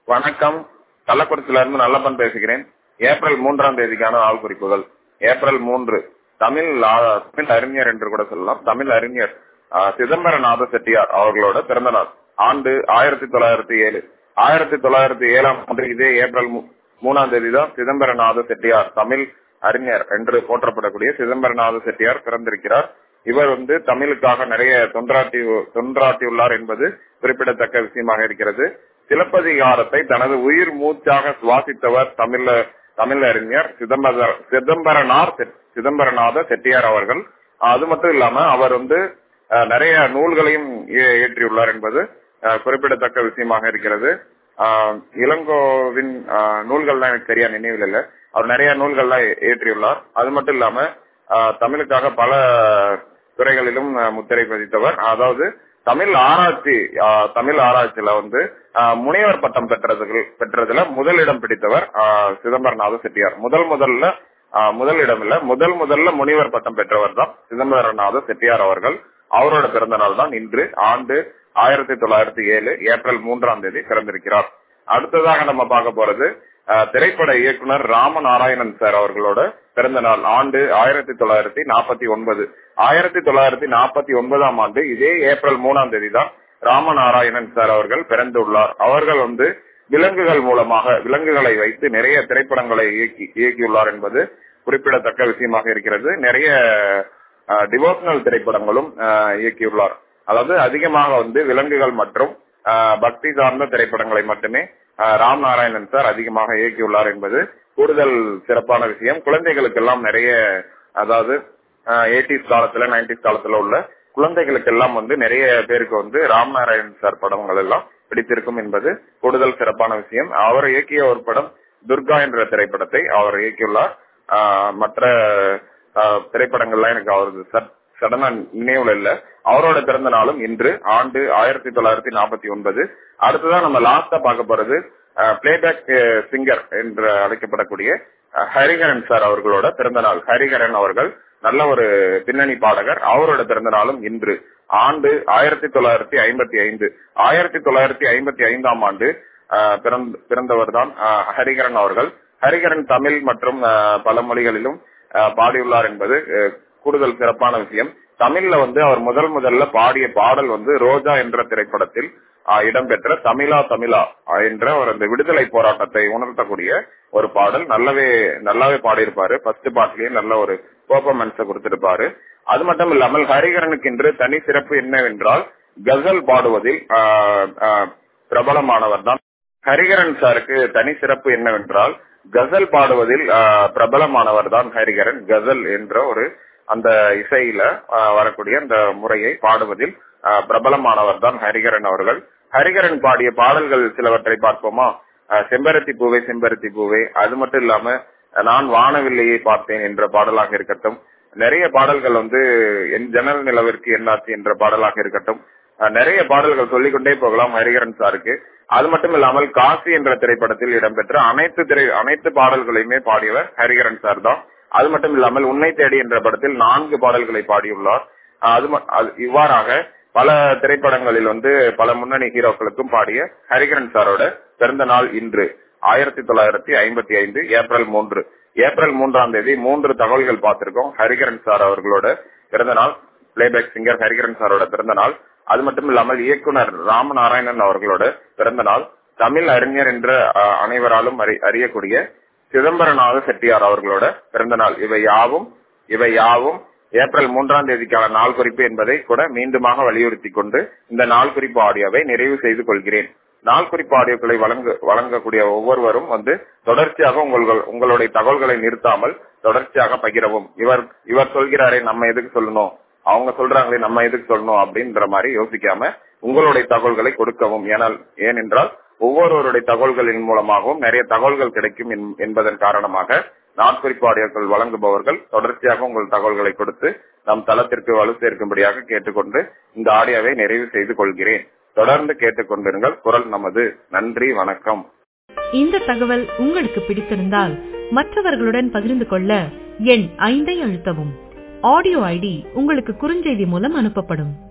வணக்கம் கள்ளக்குறிச்சியில இருந்து நல்லப்பன் பேசுகிறேன் ஏப்ரல் மூன்றாம் தேதிக்கான நாள் குறிப்புகள் ஏப்ரல் மூன்று தமிழ் ஆ- தமிழ் அறிஞர் என்று கூட சொல்லலாம் தமிழ் அறிஞர் ஆ, சிதம்பரநாத செட்டியார் அவர்களோட பிறந்த நாள் ஆண்டு ஆயிரத்தி தொள்ளாயிரத்தி ஏழு ஆயிரத்தி தொள்ளாயிரத்தி ஏழாம் ஆண்டு இதே ஏப்ரல் மூ- மூணாம் தேதி தான் சிதம்பரநாத செட்டியார் தமிழ் அறிஞர் என்று போற்றப்படக்கூடிய சிதம்பரநாத செட்டியார் பிறந்திருக்கிறார் இவர் வந்து தமிழுக்காக நிறைய தொன்றாற்றி தொன்றாற்றியுள்ளார் என்பது குறிப்பிடத்தக்க விஷயமாக இருக்கிறது சிலப்பதிகாரத்தை தனது உயிர் மூச்சாக சுவாசித்தவர் தமிழ தமிழ் அறிஞர் சிதம்பர சிதம்பரனார் செட்- சிதம்பரநாத செட்டியார் அவர்கள் அது மட்டும் இல்லாம அவர் வந்து அஹ், நிறைய நூல்களையும் இய- இயற்றியுள்ளார் என்பது அஹ், குறிப்பிடத்தக்க விஷயமாக இருக்கிறது ஆஹ், இளங்கோவின் ஆஹ், நூல்கள்லாம் எனக்கு சரியா நினைவில் இல்லை அவர் நிறைய நூல்கள்லாம் இய- இயற்றியுள்ளார் அது மட்டும் இல்லாம ஆஹ், தமிழுக்காக பல துறைகளிலும் ஆஹ், முத்திரை பதித்தவர் அதாவது தமிழ் ஆராய்ச்சி ஆஹ், தமிழ் ஆராய்ச்சியில வந்து ஆஹ், முனைவர் பட்டம் பெற்றதுல பெற்றதுல முதலிடம் பிடித்தவர் ஆஹ், சிதம்பரநாத செட்டியார் முதல் முதல்ல ஆஹ், முதல் இடம் இல்ல முதல் முதல்ல முனிவர் பட்டம் பெற்றவர் தான் சிதம்பரநாத செட்டியார் அவர்கள் அவரோட பிறந்த நாள் தான் இன்று ஆண்டு ஆயிரத்தி தொள்ளாயிரத்தி ஏழு ஏப்ரல் மூன்றாம் தேதி பிறந்திருக்கிறார் அடுத்ததாக நம்ம பார்க்க போறது அஹ், திரைப்பட இயக்குனர் ராமநாராயணன் சார் அவர்களோட பிறந்த நாள் ஆண்டு ஆயிரத்தி தொள்ளாயிரத்தி நாற்பத்தி ஒன்பது ஆயிரத்தி தொள்ளாயிரத்தி நாற்பத்தி ஒன்பதாம் ஆண்டு இதே ஏப்ரல் மூணாம் தேதி தான் ராமநாராயணன் சார் அவர்கள் பிறந்துள்ளார் அவர்கள் வந்து விலங்குகள் மூலமாக விலங்குகளை வைத்து நிறைய திரைப்படங்களை இயக்கி இயக்கியுள்ளார் என்பது குறிப்பிடத்தக்க விஷயமாக இருக்கிறது நிறைய டிவோஷனல் திரைப்படங்களும் அஹ், இயக்கியுள்ளார் அதாவது அதிகமாக வந்து விலங்குகள் மற்றும் அஹ், பக்தி சார்ந்த திரைப்படங்களை மட்டுமே அஹ், ராம் நாராயணன் சார் அதிகமாக இயக்கியுள்ளார் என்பது கூடுதல் சிறப்பான விஷயம் குழந்தைகளுக்கெல்லாம் நிறைய அதாவது எயிட்டிஸ் காலத்துல நைன்டிஸ் காலத்துல உள்ள குழந்தைகளுக்கெல்லாம் வந்து நிறைய பேருக்கு வந்து ராம் நாராயணன் சார் படங்கள் எல்லாம் பிடித்திருக்கும் என்பது கூடுதல் சிறப்பான விஷயம் அவர் இயக்கிய ஒரு படம் துர்கா என்ற திரைப்படத்தை அவர் இயக்கியுள்ளார் ஆஹ் மற்ற ஆஹ் திரைப்படங்கள்லாம் எனக்கு அவரது சடனா நினைவுல இல்ல அவரோட பிறந்த நாளும் இன்று ஆண்டு ஆயிரத்தி தொள்ளாயிரத்தி நாற்பத்தி ஒன்பது அடுத்ததான் நம்ம லாஸ்டா பார்க்க போறது பிளேபேக் சிங்கர் என்று அழைக்கப்படக்கூடிய அஹ், ஹரிஹரன் சார் அவர்களோட பிறந்த நாள் ஹரிஹரன் அவர்கள் நல்ல ஒரு பின்னணி பாடகர் அவரோட பிறந்த நாளும் இன்று ஆண்டு ஆயிரத்தி தொள்ளாயிரத்தி ஐம்பத்தி ஐந்து ஆயிரத்தி தொள்ளாயிரத்தி ஐம்பத்தி ஐந்தாம் ஆண்டு ஆஹ், பிறந்த- பிறந்தவர் தான் ஆஹ், ஹரிஹரன் அவர்கள் ஹரிஹரன் தமிழ் மற்றும் ஆஹ், பல மொழிகளிலும் ஆஹ், பாடியுள்ளார் என்பது ஆஹ், கூடுதல் சிறப்பான விஷயம் தமிழ்ல வந்து அவர் முதல் முதல்ல பாடிய பாடல் வந்து ரோஜா என்ற திரைப்படத்தில் ஆஹ், இடம்பெற்ற தமிழா தமிழா ஆஹ், என்ற ஒரு அந்த விடுதலை போராட்டத்தை உணர்த்தக்கூடிய ஒரு பாடல் நல்லாவே நல்லாவே பாடியிருப்பாரு ஃபர்ஸ்ட் பாட்டிலேயே நல்ல ஒரு பெர்ஃபார்மன்ஸை கொடுத்திருப்பாரு அது மட்டும் இல்லாமல் ஹரிகரனுக்கு இன்று தனி சிறப்பு என்னவென்றால் கசல் பாடுவதில் ஆஹ், ஆஹ், பிரபலமானவர் தான் ஹரிகரன் சாருக்கு தனி சிறப்பு என்னவென்றால் கசல் பாடுவதில் ஆஹ், பிரபலமானவர் தான் ஹரிகரன் கசல் என்ற ஒரு அந்த இசையில ஆஹ், வரக்கூடிய அந்த முறையை பாடுவதில் ஆஹ், பிரபலமானவர் தான் ஹரிகரன் அவர்கள் ஹரிகரன் பாடிய பாடல்கள் சிலவற்றை பார்ப்போமா ஆஹ், செம்பருத்தி பூவே செம்பருத்தி பூவே அது மட்டும் இல்லாம ஆஹ், நான் வானவில்லையை பார்த்தேன் என்ற பாடலாக இருக்கட்டும் நிறைய பாடல்கள் வந்து என் ஜன்னல் நிலவிற்கு என்னாச்சு என்ற பாடலாக இருக்கட்டும் அஹ் நிறைய பாடல்கள் சொல்லிக்கொண்டே போகலாம் ஹரிகரன் சாருக்கு அது மட்டும் இல்லாமல் காசி என்ற திரைப்படத்தில் இடம்பெற்ற அனைத்து திரை அனைத்து பாடல்களையுமே பாடியவர் ஹரிகரன் சார் தான் அது மட்டும் இல்லாமல் உன்னை தேடி என்ற படத்தில் நான்கு பாடல்களை பாடியுள்ளார் அஹ் அது ம- அது இவ்வாறாக பல திரைப்படங்களில் வந்து பல முன்னணி ஹீரோக்களுக்கும் பாடிய ஹரிகரன் சாரோட பிறந்த நாள் இன்று ஆயிரத்தி தொள்ளாயிரத்தி ஐம்பத்தி ஐந்து ஏப்ரல் மூன்று ஏப்ரல் மூன்றாம் தேதி மூன்று தகவல்கள் பார்த்திருக்கோம் ஹரிகரன் சார் அவர்களோட பிறந்த நாள் பிளேபேக் சிங்கர் ஹரிகரன் சாரோட பிறந்த நாள் அது மட்டும் இல்லாமல் இயக்குனர் ராமநாராயணன் அவர்களோட பிறந்த நாள் தமிழ் அறிஞர் என்ற அஹ், அனைவராலும் அறி- அறியக்கூடிய சிதம்பரநாத செட்டியார் அவர்களோட பிறந்த நாள் இவை யாவும் இவை யாவும் ஏப்ரல் மூன்றாம் தேதிக்கான நாள் குறிப்பு என்பதை கூட மீண்டுமாக வலியுறுத்தி கொண்டு இந்த நாள் குறிப்பு ஆடியோவை நிறைவு செய்து கொள்கிறேன் நாள் குறிப்பு ஆடியோக்களை வழங்க வழங்கக்கூடிய ஒவ்வொருவரும் வந்து தொடர்ச்சியாக உங்கள் உங்களுடைய தகவல்களை நிறுத்தாமல் தொடர்ச்சியாக பகிரவும் இவர் இவர் சொல்கிறாரே நம்ம எதுக்கு சொல்லணும் அவங்க சொல்றாங்களே நம்ம எதுக்கு சொல்லணும் அப்படின்ற மாதிரி யோசிக்காம உங்களுடைய தகவல்களை கொடுக்கவும் ஏனால் ஏனென்றால் ஒவ்வொருவருடைய தகவல்களின் மூலமாகவும் நிறைய தகவல்கள் கிடைக்கும் என்- என்பதன் காரணமாக நாட்குறிப்பு ஆடியோக்கள் வழங்குபவர்கள் தொடர்ச்சியாக உங்கள் தகவல்களை கொடுத்து நம் தளத்திற்கு வலு சேர்க்கும்படியாக கேட்டுக்கொண்டு இந்த ஆடியோவை நிறைவு செய்து கொள்கிறேன் தொடர்ந்து கேட்டுக்கொண்டிருங்கள் குரல் நமது நன்றி வணக்கம் இந்த தகவல் உங்களுக்கு பிடித்திருந்தால் மற்றவர்களுடன் பகிர்ந்து கொள்ள எண் ஐந்தை அழுத்தவும் ஆடியோ ஐடி உங்களுக்கு குறுஞ்செய்தி மூலம் அனுப்பப்படும்